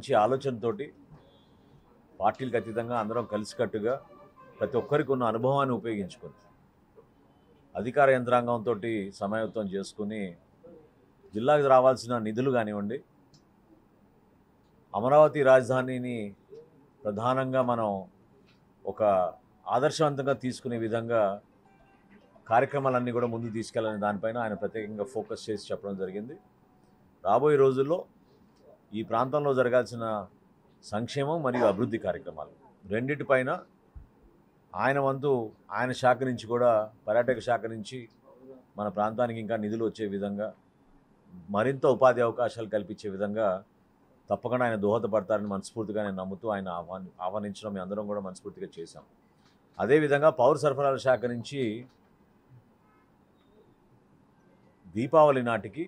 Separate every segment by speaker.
Speaker 1: మంచి ఆలోచనతోటి పార్టీలకు అతీతంగా అందరం కలిసికట్టుగా ప్రతి ఒక్కరికి ఉన్న అనుభవాన్ని ఉపయోగించుకొని అధికార యంత్రాంగంతో సమాయత్తం చేసుకుని జిల్లాకు రావాల్సిన నిధులు కానివ్వండి అమరావతి రాజధానిని ప్రధానంగా మనం ఒక ఆదర్శవంతంగా తీసుకునే విధంగా కార్యక్రమాలన్నీ కూడా ముందుకు తీసుకెళ్ళాలని దానిపైన ఆయన ప్రత్యేకంగా ఫోకస్ చేసి చెప్పడం జరిగింది రాబోయే రోజుల్లో ఈ ప్రాంతంలో జరగాల్సిన సంక్షేమం మరియు అభివృద్ధి కార్యక్రమాలు రెండిటిపైన ఆయన వంతు ఆయన శాఖ నుంచి కూడా పర్యాటక శాఖ నుంచి మన ప్రాంతానికి ఇంకా నిధులు వచ్చే విధంగా మరింత ఉపాధి అవకాశాలు కల్పించే విధంగా తప్పకుండా ఆయన దోహదపడతారని మనస్ఫూర్తిగా నేను నమ్ముతూ ఆయన ఆహ్వాని ఆహ్వానించడం మేము అందరం కూడా మనస్ఫూర్తిగా చేశాం అదేవిధంగా పౌర సరఫరాల శాఖ నుంచి దీపావళి నాటికి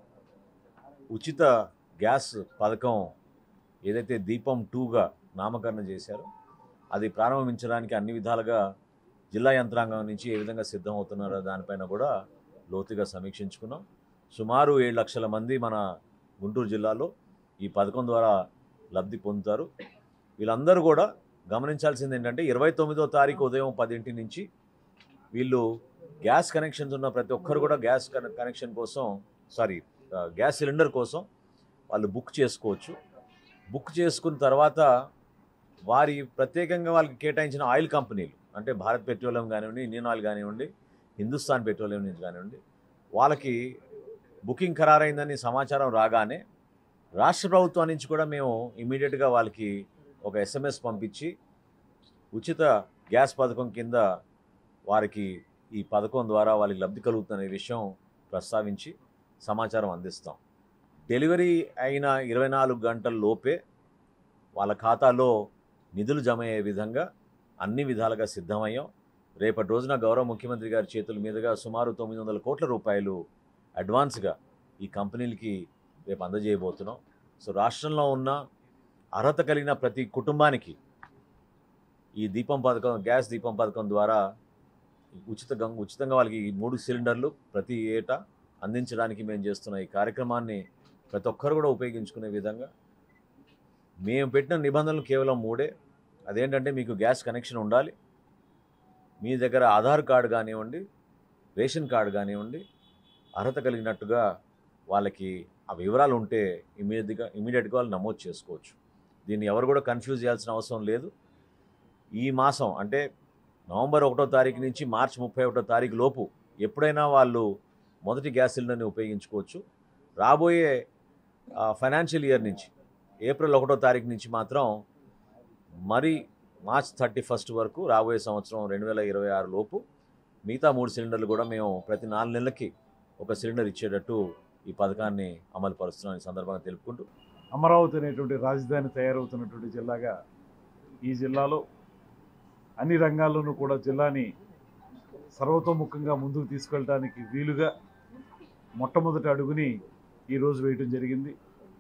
Speaker 1: ఉచిత గ్యాస్ పథకం ఏదైతే దీపం టూగా నామకరణం చేశారో అది ప్రారంభించడానికి అన్ని విధాలుగా జిల్లా యంత్రాంగం నుంచి ఏ విధంగా సిద్ధం అవుతున్నారో దానిపైన కూడా లోతుగా సమీక్షించుకున్నాం సుమారు ఏడు లక్షల మంది మన గుంటూరు జిల్లాలో ఈ పథకం ద్వారా లబ్ధి పొందుతారు వీళ్ళందరూ కూడా గమనించాల్సింది ఏంటంటే ఇరవై తొమ్మిదో తారీఖు ఉదయం పదింటి నుంచి వీళ్ళు గ్యాస్ కనెక్షన్స్ ఉన్న ప్రతి ఒక్కరు కూడా గ్యాస్ కన- కనెక్షన్ కోసం సారీ ఆ, గ్యాస్ సిలిండర్ కోసం వాళ్ళు బుక్ చేసుకోవచ్చు బుక్ చేసుకున్న తర్వాత వారి ప్రత్యేకంగా వాళ్ళకి కేటాయించిన ఆయిల్ కంపెనీలు అంటే భారత్ పెట్రోలియం కానివ్వండి ఇండియన్ ఆయిల్ కానివ్వండి హిందుస్థాన్ పెట్రోలియం నుంచి కానివ్వండి వాళ్ళకి బుకింగ్ ఖరారైందని సమాచారం రాగానే రాష్ట్ర ప్రభుత్వం నుంచి కూడా మేము ఇమీడియట్గా వాళ్ళకి ఒక ఎస్ఎంఎస్ పంపించి ఉచిత గ్యాస్ పథకం కింద వారికి ఈ పథకం ద్వారా వాళ్ళకి లబ్ధి కలుగుతుందనే విషయం ప్రస్తావించి సమాచారం అందిస్తాం డెలివరీ అయిన ఇరవై నాలుగు గంటల లోపే వాళ్ళ ఖాతాలో నిధులు జమ అయ్యే విధంగా అన్ని విధాలుగా సిద్ధమయ్యాం రేపటి రోజున గౌరవ ముఖ్యమంత్రి గారి చేతుల మీదుగా సుమారు తొమ్మిది వందల కోట్ల రూపాయలు అడ్వాన్స్గా ఈ కంపెనీలకి రేపు అందజేయబోతున్నాం సో రాష్ట్రంలో ఉన్న అర్హత కలిగిన ప్రతి కుటుంబానికి ఈ దీపం పథకం గ్యాస్ దీపం పథకం ద్వారా ఉచిత గం- ఉచితంగా వాళ్ళకి ఈ మూడు సిలిండర్లు ప్రతి ఏటా అందించడానికి మేము చేస్తున్న ఈ కార్యక్రమాన్ని ప్రతి ఒక్కరు కూడా ఉపయోగించుకునే విధంగా మేము పెట్టిన నిబంధనలు కేవలం మూడే అదేంటంటే మీకు గ్యాస్ కనెక్షన్ ఉండాలి మీ దగ్గర ఆధార్ కార్డు కానివ్వండి రేషన్ కార్డు కానివ్వండి అర్హత కలిగినట్టుగా వాళ్ళకి ఆ వివరాలు ఉంటే ఇమీడియట్గా ఇమీడియట్గా వాళ్ళు నమోదు చేసుకోవచ్చు దీన్ని ఎవరు కూడా కన్ఫ్యూజ్ చేయాల్సిన అవసరం లేదు ఈ మాసం అంటే నవంబర్ ఒకటో తారీఖు నుంచి మార్చి ముప్పై ఒకటో తారీఖు లోపు ఎప్పుడైనా వాళ్ళు మొదటి గ్యాస్ సిలిండర్ని ఉపయోగించుకోవచ్చు రాబోయే ఫైనాన్షియల్ ఇయర్ నుంచి ఏప్రిల్ ఒకటో తారీఖు నుంచి మాత్రం మరి మార్చ్ థర్టీ ఫస్ట్ వరకు రాబోయే సంవత్సరం రెండు వేల ఇరవై ఆరు లోపు మిగతా మూడు సిలిండర్లు కూడా మేము ప్రతి నాలుగు నెలలకి ఒక సిలిండర్ ఇచ్చేటట్టు ఈ పథకాన్ని అమలు పరుస్తున్నాం ఈ సందర్భంగా తెలుపుకుంటూ
Speaker 2: అమరావతి అనేటువంటి రాజధాని తయారవుతున్నటువంటి జిల్లాగా ఈ జిల్లాలో అన్ని రంగాల్లోనూ కూడా జిల్లాని సర్వతోముఖంగా ముందుకు తీసుకెళ్ళడానికి వీలుగా మొట్టమొదటి అడుగుని ఈరోజు వేయటం జరిగింది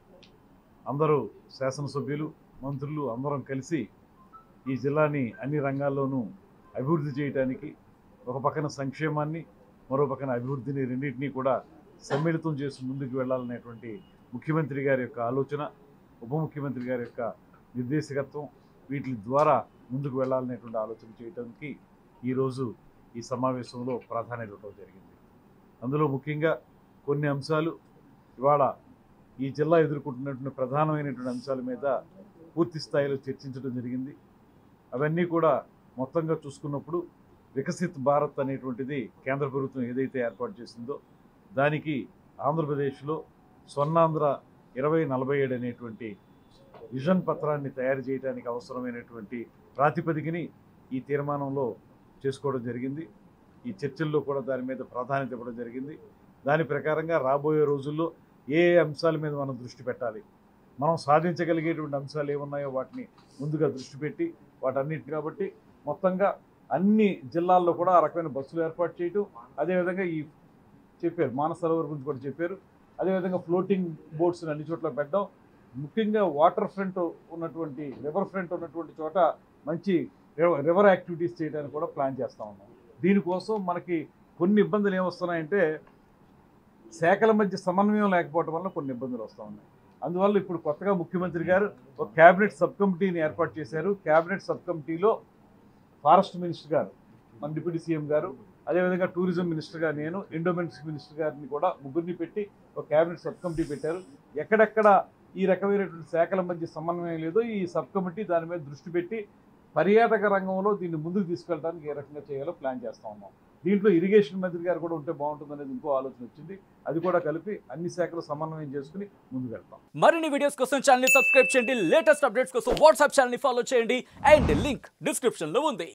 Speaker 2: అందరూ శాసనసభ్యులు మంత్రులు అందరం కలిసి ఈ జిల్లాని అన్ని రంగాల్లోనూ అభివృద్ధి చేయడానికి ఒక పక్కన సంక్షేమాన్ని మరో పక్కన అభివృద్ధిని రెండింటినీ కూడా సమ్మిళితం చేసి ముందుకు వెళ్ళాలనేటువంటి ముఖ్యమంత్రి గారి యొక్క ఆలోచన ఉప ముఖ్యమంత్రి గారి యొక్క నిర్దేశకత్వం వీటి ద్వారా ముందుకు వెళ్ళాలనేటువంటి ఆలోచన చేయడానికి ఈరోజు ఈ సమావేశంలో ప్రాధాన్యత ఇవ్వడం జరిగింది అందులో ముఖ్యంగా కొన్ని అంశాలు ఇవాళ ఈ జిల్లా ఎదుర్కొంటున్నటువంటి ప్రధానమైనటువంటి అంశాల మీద పూర్తి స్థాయిలో చర్చించడం జరిగింది అవన్నీ కూడా మొత్తంగా చూసుకున్నప్పుడు వికసిత్ భారత్ అనేటువంటిది కేంద్ర ప్రభుత్వం ఏదైతే ఏర్పాటు చేసిందో దానికి ఆంధ్రప్రదేశ్లో స్వర్ణాంధ్ర ఇరవై నలభై ఏడు అనేటువంటి విజన్ పత్రాన్ని తయారు చేయడానికి అవసరమైనటువంటి ప్రాతిపదికని ఈ తీర్మానంలో చేసుకోవడం జరిగింది ఈ చర్చల్లో కూడా దాని మీద ప్రాధాన్యత ఇవ్వడం జరిగింది దాని ప్రకారంగా రాబోయే రోజుల్లో ఏ ఏ అంశాల మీద మనం దృష్టి పెట్టాలి మనం సాధించగలిగేటువంటి అంశాలు ఏమున్నాయో వాటిని ముందుగా దృష్టి పెట్టి వాటన్నిటి కాబట్టి మొత్తంగా అన్ని జిల్లాల్లో కూడా ఆ రకమైన బస్సులు ఏర్పాటు చేయటం అదేవిధంగా ఈ చెప్పారు మానస సరోవర్ గురించి కూడా చెప్పారు అదేవిధంగా ఫ్లోటింగ్ బోట్స్ అన్ని చోట్ల పెట్టడం ముఖ్యంగా వాటర్ ఫ్రంట్ ఉన్నటువంటి రివర్ ఫ్రంట్ ఉన్నటువంటి చోట మంచి రివ- రివర్ యాక్టివిటీస్ చేయడానికి కూడా ప్లాన్ చేస్తూ ఉన్నాం దీనికోసం మనకి కొన్ని ఇబ్బందులు ఏమొస్తున్నాయంటే శాఖల మధ్య సమన్వయం లేకపోవడం వల్ల కొన్ని ఇబ్బందులు వస్తూ ఉన్నాయి అందువల్ల ఇప్పుడు కొత్తగా ముఖ్యమంత్రి గారు ఒక క్యాబినెట్ సబ్ కమిటీని ఏర్పాటు చేశారు క్యాబినెట్ సబ్ కమిటీలో ఫారెస్ట్ మినిస్టర్ గారు మన డిప్యూటీ సీఎం గారు అదేవిధంగా టూరిజం మినిస్టర్గా నేను ఎండోమెంట్స్ మినిస్టర్ గారిని కూడా ముగ్గురిని పెట్టి ఒక క్యాబినెట్ సబ్ కమిటీ పెట్టారు ఎక్కడెక్కడ ఈ రకమైనటువంటి శాఖల మధ్య సమన్వయం లేదో ఈ సబ్ కమిటీ దాని మీద దృష్టి పెట్టి పర్యాటక రంగంలో దీన్ని ముందుకు తీసుకెళ్ళడానికి ఏ రకంగా చేయాలో ప్లాన్ చేస్తా ఉన్నాం దీంట్లో ఇరిగేషన్ మంత్రి గారు కూడా ఉంటే బాగుంటుంది అనేది ఇంకో ఆలోచన వచ్చింది అది కూడా కలిపి అన్ని శాఖలు సమన్వయం చేసుకుని ముందుకు వెళ్తాం
Speaker 3: మరిన్ని వీడియోస్ కోసం ఛానల్ సబ్స్క్రైబ్ చేయండి లేటెస్ట్ అప్డేట్స్ కోసం వాట్సాప్ ఛానల్ ఫాలో చేయండి అండ్ లింక్ డిస్క్రిప్షన్ లో ఉంది